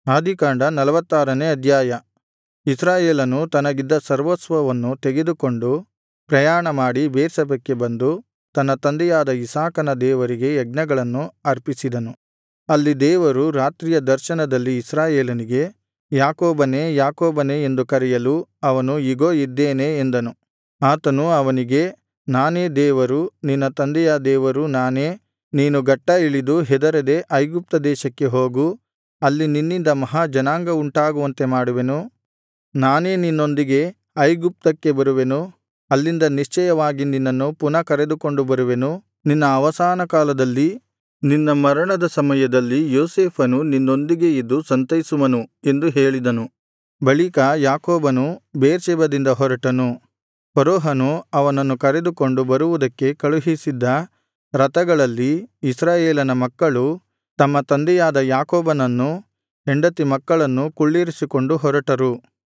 ಆದಿಕಾಂಡ ನಲವತ್ತಾರನೇ ಅಧ್ಯಾಯ ಇಸ್ರಾಯೇಲನು ತನಗಿದ್ದ ಸರ್ವಸ್ವವನ್ನು ತೆಗೆದುಕೊಂಡು ಪ್ರಯಾಣಮಾಡಿ ಬೇರ್ಷೆಬಕ್ಕೆ ಬಂದು ತನ್ನ ತಂದೆಯಾದ ಇಸಾಕನ ದೇವರಿಗೆ ಯಜ್ಞಗಳನ್ನು ಅರ್ಪಿಸಿದನು ಅಲ್ಲಿ ದೇವರು ರಾತ್ರಿಯ ದರ್ಶನದಲ್ಲಿ ಇಸ್ರಾಯೇಲನಿಗೆ ಯಾಕೋಬನೇ ಯಾಕೋಬನೇ ಎಂದು ಕರೆಯಲು ಅವನು ಇಗೋ ಇದ್ದೇನೆ ಎಂದನು ಆತನು ಅವನಿಗೆ ನಾನೇ ದೇವರು ನಿನ್ನ ತಂದೆಯ ದೇವರು ನಾನೇ ನೀನು ಗಟ್ಟಾ ಇಳಿದು ಹೆದರದೆ ಐಗುಪ್ತ ದೇಶಕ್ಕೆ ಹೋಗು ಅಲ್ಲಿ ನಿನ್ನಿಂದ ಮಹಾ ಜನಾಂಗವುಂಟಾಗುವಂತೆ ಮಾಡುವೆನು ನಾನೇ ನಿನ್ನೊಂದಿಗೆ ಐಗುಪ್ತಕ್ಕೆ ಬರುವೆನು ಅಲ್ಲಿಂದ ನಿಶ್ಚಯವಾಗಿ ನಿನ್ನನ್ನು ಪುನಃ ಕರೆದುಕೊಂಡು ಬರುವೆನು ನಿನ್ನ ಅವಸಾನ ಕಾಲದಲ್ಲಿ ನಿನ್ನ ಮರಣದ ಸಮಯದಲ್ಲಿ ಯೋಸೇಫನು ನಿನ್ನೊಂದಿಗೆ ಇದ್ದು ಸಂತೈಸುವನು ಎಂದು ಹೇಳಿದನು ಬಳಿಕ ಯಾಕೋಬನು ಬೇರ್ಷೆಬದಿಂದ ಹೊರಟನು ಫರೋಹನು ಅವನನ್ನು ಕರೆದುಕೊಂಡು ಬರುವುದಕ್ಕೆ ಕಳುಹಿಸಿದ್ದ ರಥಗಳಲ್ಲಿ ಇಸ್ರಾಯೇಲನ ಮಕ್ಕಳು ತಮ್ಮ ತಂದೆಯಾದ ಯಾಕೋಬನನ್ನೂ ಹೆಂಡತಿ ಮಕ್ಕಳನ್ನೂ ಕುಳ್ಳಿರಿಸಿಕೊಂಡು ಹೊರಟರು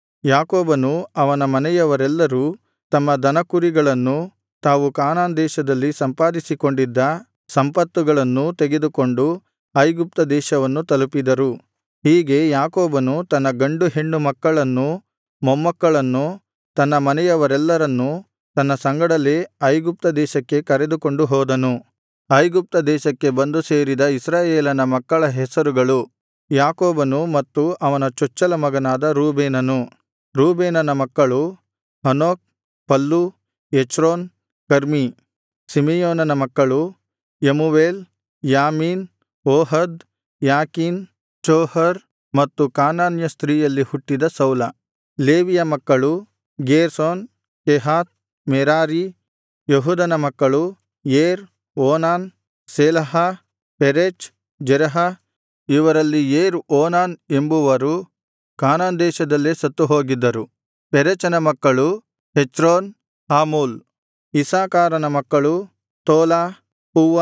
ಯಾಕೋಬನೂ ಅವನ ಮನೆಯವರೆಲ್ಲರೂ ತಮ್ಮ ದನಕುರಿಗಳನ್ನೂ ತಾವು ಕಾನಾನ್ ದೇಶದಲ್ಲಿ ಸಂಪಾದಿಸಿಕೊಂಡಿದ್ದ ಸಂಪತ್ತುಗಳನ್ನೂ ತೆಗೆದುಕೊಂಡು ಐಗುಪ್ತ ದೇಶವನ್ನು ತಲುಪಿದರು ಹೀಗೆ ಯಾಕೋಬನು ತನ್ನ ಗಂಡು ಹೆಣ್ಣು ಮಕ್ಕಳನ್ನೂ ಮೊಮ್ಮಕ್ಕಳನ್ನೂ ತನ್ನ ಮನೆಯವರೆಲ್ಲರನ್ನೂ ತನ್ನ ಸಂಗಡಲೇ ಐಗುಪ್ತ ದೇಶಕ್ಕೆ ಕರೆದುಕೊಂಡು ಹೋದನು ಐಗುಪ್ತ ದೇಶಕ್ಕೆ ಬಂದು ಸೇರಿದ ಇಸ್ರಾಯೇಲನ ಮಕ್ಕಳ ಹೆಸರುಗಳು ಯಾಕೋಬನು ಮತ್ತು ಅವನ ಚೊಚ್ಚಲ ಮಗನಾದ ರೂಬೇನನು ರೂಬೇನನ ಮಕ್ಕಳು ಹನೋಕ್ ಫಲ್ಲು ಹೆಚ್ರೋನ್ ಕರ್ಮೀ ಸಿಮೆಯೋನನ ಮಕ್ಕಳು ಯೆಮೂವೇಲ್ ಯಾಮೀನ್ ಓಹದ್ ಯಾಕೀನ್ ಚೋಹರ್ ಮತ್ತು ಕಾನಾನ್ಯ ಸ್ತ್ರೀಯಲ್ಲಿ ಹುಟ್ಟಿದ ಸೌಲ ಲೇವಿಯ ಮಕ್ಕಳು ಗೇರ್ಷೋನ್ ಕೆಹಾತ್ ಮೆರಾರೀ ಯೆಹೂದನ ಮಕ್ಕಳು ಏರ್ ಓನಾನ್ ಶೇಲಹ ಪೆರೆಚ್ ಜೆರಹ ಇವರಲ್ಲಿ ಏರ್ ಓನಾನ್ ಎಂಬುವರು ಕಾನಾನ್ ದೇಶದಲ್ಲೇ ಸತ್ತುಹೋಗಿದ್ದರು ಪೆರೆಚನ ಮಕ್ಕಳು ಹೆಚ್ರೋನ್ ಹಾಮೂಲ್ ಇಸ್ಸಾಕಾರನ ಮಕ್ಕಳು ತೋಲ ಪುವ್ವ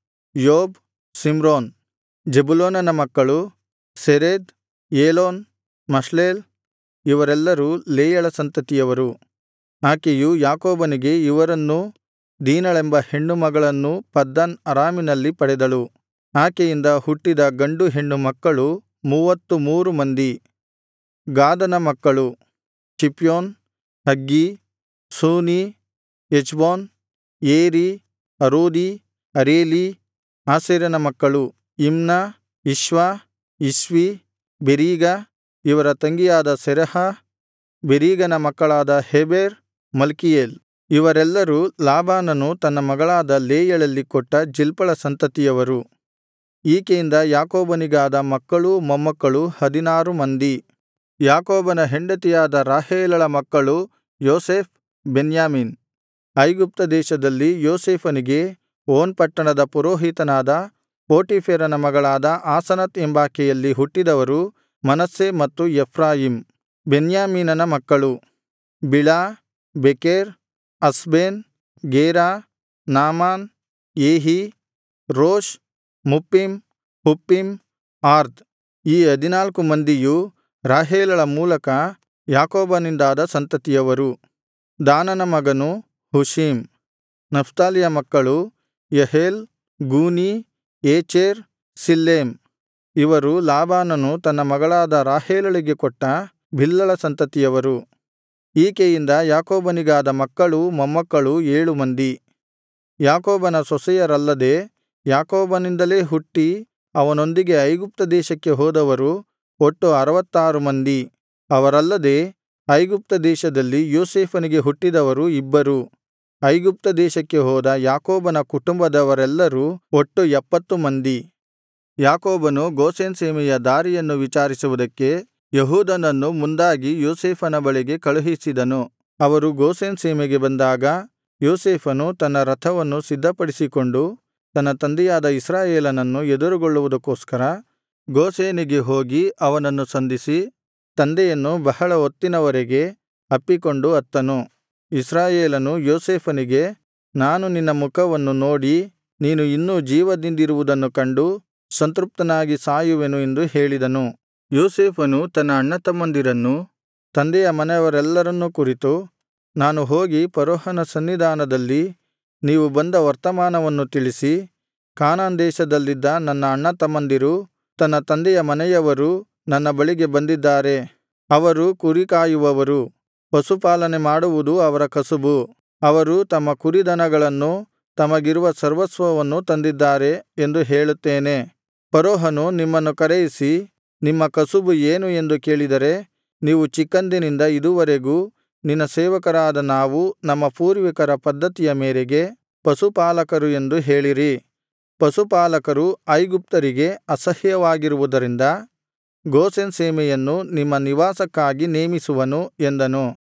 ಯೋಬ್ ಸಿಮ್ರೋನ್ ಜೆಬುಲೂನನ ಮಕ್ಕಳು ಸೆರೆದ್ ಏಲೋನ್ ಮಕ್ಲೇಲ್ ಇವರೆಲ್ಲರೂ ಲೇಯಳ ಸಂತತಿಯವರು ಆಕೆಯು ಯಾಕೋಬನಿಗೆ ಇವರನ್ನೂ ದೀನಳೆಂಬ ಹೆಣ್ಣು ಮಗಳನ್ನೂ ಪದ್ದನ್ ಅರಾಮಿನಲ್ಲಿ ಪಡೆದಳು ಆಕೆಯಿಂದ ಹುಟ್ಟಿದ ಗಂಡು ಹೆಣ್ಣು ಮಕ್ಕಳು ಮೂವತ್ತು ಮೂರು ಮಂದಿ ಗಾದನ ಮಕ್ಕಳು ಚಿಪ್ಯೋನ್ ಹಗ್ಗೀ ಶೂನೀ ಎಚ್ಬೋನ್ ಏರೀ ಅರೋದೀ ಅರೇಲೀ ಆಸೇರನ ಮಕ್ಕಳು ಇಮ್ನಾ ಇಷ್ವಾ ಇಷ್ವೀ ಬೆರೀಗ ಇವರ ತಂಗಿಯಾದ ಸೆರಹ ಬೆರೀಗನ ಮಕ್ಕಳಾದ ಹೆಬೆರ್ ಮಲ್ಕೀಯೇಲ್ ಇವರೆಲ್ಲರೂ ಲಾಬಾನನು ತನ್ನ ಮಗಳಾದ ಲೇಯಳಲ್ಲಿ ಕೊಟ್ಟ ಜಿಲ್ಪಳ ಸಂತತಿಯವರು ಈಕೆಯಿಂದ ಯಾಕೋಬನಿಗಾದ ಮಕ್ಕಳೂ ಮೊಮ್ಮಕ್ಕಳು ಹದಿನಾರು ಮಂದಿ ಯಾಕೋಬನ ಹೆಂಡತಿಯಾದ ರಾಹೇಲಳ ಮಕ್ಕಳು ಯೋಸೇಫ್ ಬೆನ್ಯಾಮೀನ್ ಐಗುಪ್ತ ದೇಶದಲ್ಲಿ ಯೋಸೇಫನಿಗೆ ಓನ್ ಪಟ್ಟಣದ ಪುರೋಹಿತನಾದ ಪೋಟೀಫೆರನ ಮಗಳಾದ ಆಸನತ್ ಎಂಬಾಕೆಯಲ್ಲಿ ಹುಟ್ಟಿದವರು ಮನಸ್ಸೆ ಮತ್ತು ಎಫ್ರಾಯಿಮ್ ಬೆನ್ಯಾಮೀನನ ಮಕ್ಕಳು ಬಿಳಾ ಬೆಕೆರ್ ಅಸ್ಬೇನ್ ಗೇರಾ ನಾಮಾನ್ ಏಹೀ ರೋಷ್ ಮುಪ್ಪಿಮ್ ಹುಪ್ಪೀಮ್ ಆರ್ದ್ ಈ ಹದಿನಾಲ್ಕು ಮಂದಿಯೂ ರಾಹೇಲಳ ಮೂಲಕ ಯಾಕೋಬನಿಂದಾದ ಸಂತತಿಯವರು ದಾನನ ಮಗನು ಹುಶೀಮ್ ನಫ್ತಾಲಿಯ ಮಕ್ಕಳು ಯಹೇಲ್ ಗೂನೀ ಏಚೆರ್ ಸಿಲ್ಲೇಮ್ ಇವರು ಲಾಬಾನನು ತನ್ನ ಮಗಳಾದ ರಾಹೇಲಳಿಗೆ ಕೊಟ್ಟ ಬಿಲ್ಹಳ ಸಂತತಿಯವರು ಈಕೆಯಿಂದ ಯಾಕೋಬನಿಗಾದ ಮಕ್ಕಳೂ ಮೊಮ್ಮಕ್ಕಳು ಏಳು ಮಂದಿ ಯಾಕೋಬನ ಸೊಸೆಯರಲ್ಲದೆ ಯಾಕೋಬನಿಂದಲೇ ಹುಟ್ಟಿ ಅವನೊಂದಿಗೆ ಐಗುಪ್ತ ದೇಶಕ್ಕೆ ಹೋದವರು ಒಟ್ಟು ಅರವತ್ತಾರು ಮಂದಿ ಅವರಲ್ಲದೆ ಐಗುಪ್ತ ದೇಶದಲ್ಲಿ ಯೋಸೇಫನಿಗೆ ಹುಟ್ಟಿದವರು ಇಬ್ಬರು ಐಗುಪ್ತ ದೇಶಕ್ಕೆ ಹೋದ ಯಾಕೋಬನ ಕುಟುಂಬದವರೆಲ್ಲರೂ ಒಟ್ಟು ಎಪ್ಪತ್ತು ಮಂದಿ ಯಾಕೋಬನು ಗೋಷೆನ್ ಸೀಮೆಯ ದಾರಿಯನ್ನು ವಿಚಾರಿಸುವುದಕ್ಕೆ ಯೆಹೂದನನ್ನು ಮುಂದಾಗಿ ಯೋಸೇಫನ ಬಳಿಗೆ ಕಳುಹಿಸಿದನು ಅವರು ಗೋಷೆನ್ ಸೀಮೆಗೆ ಬಂದಾಗ ಯೋಸೇಫನು ತನ್ನ ರಥವನ್ನು ಸಿದ್ಧಪಡಿಸಿಕೊಂಡು ತನ್ನ ತಂದೆಯಾದ ಇಸ್ರಾಯೇಲನನ್ನು ಎದುರುಗೊಳ್ಳುವುದಕ್ಕೋಸ್ಕರ ಗೋಷೆನಿಗೆ ಹೋಗಿ ಅವನನ್ನು ಸಂಧಿಸಿ ತಂದೆಯನ್ನು ಬಹಳ ಹೊತ್ತಿನವರೆಗೆ ಅಪ್ಪಿಕೊಂಡು ಅತ್ತನು ಇಸ್ರಾಯೇಲನು ಯೋಸೇಫನಿಗೆ ನಾನು ನಿನ್ನ ಮುಖವನ್ನು ನೋಡಿ ನೀನು ಇನ್ನೂ ಜೀವದಿಂದಿರುವುದನ್ನು ಕಂಡು ಸಂತೃಪ್ತನಾಗಿ ಸಾಯುವೆನು ಎಂದು ಹೇಳಿದನು ಯೋಸೇಫನು ತನ್ನ ಅಣ್ಣತಮ್ಮಂದಿರನ್ನೂ ತಂದೆಯ ಮನೆಯವರೆಲ್ಲರನ್ನೂ ಕುರಿತು ನಾನು ಹೋಗಿ ಫರೋಹನ ಸನ್ನಿಧಾನದಲ್ಲಿ ನೀವು ಬಂದ ವರ್ತಮಾನವನ್ನು ತಿಳಿಸಿ ಕಾನಾನ್ ದೇಶದಲ್ಲಿದ್ದ ನನ್ನ ಅಣ್ಣತಮ್ಮಂದಿರು ತನ್ನ ತಂದೆಯ ಮನೆಯವರೂ ನನ್ನ ಬಳಿಗೆ ಬಂದಿದ್ದಾರೆ ಅವರು ಕುರಿಕಾಯುವವರು ಪಶುಪಾಲನೆ ಮಾಡುವುದು ಅವರ ಕಸುಬು ಅವರು ತಮ್ಮ ಕುರಿದನಗಳನ್ನೂ ತಮಗಿರುವ ಸರ್ವಸ್ವವನ್ನೂ ತಂದಿದ್ದಾರೆ ಎಂದು ಹೇಳುತ್ತೇನೆ ಫರೋಹನು ನಿಮ್ಮನ್ನು ಕರೆಯಿಸಿ ನಿಮ್ಮ ಕಸುಬು ಏನು ಎಂದು ಕೇಳಿದರೆ ನೀವು ಚಿಕ್ಕಂದಿನಿಂದ ಇದುವರೆಗೂ ನಿನ್ನ ಸೇವಕರಾದ ನಾವು ನಮ್ಮ ಪೂರ್ವಿಕರ ಪದ್ಧತಿಯ ಮೇರೆಗೆ ಪಶುಪಾಲಕರು ಎಂದು ಹೇಳಿರಿ ಪಶುಪಾಲಕರು ಐಗುಪ್ತರಿಗೆ ಅಸಹ್ಯವಾಗಿರುವುದರಿಂದ ಗೋಷೆನ್ ಸೀಮೆಯನ್ನು ನಿಮ್ಮ ನಿವಾಸಕ್ಕಾಗಿ ನೇಮಿಸುವನು ಎಂದನು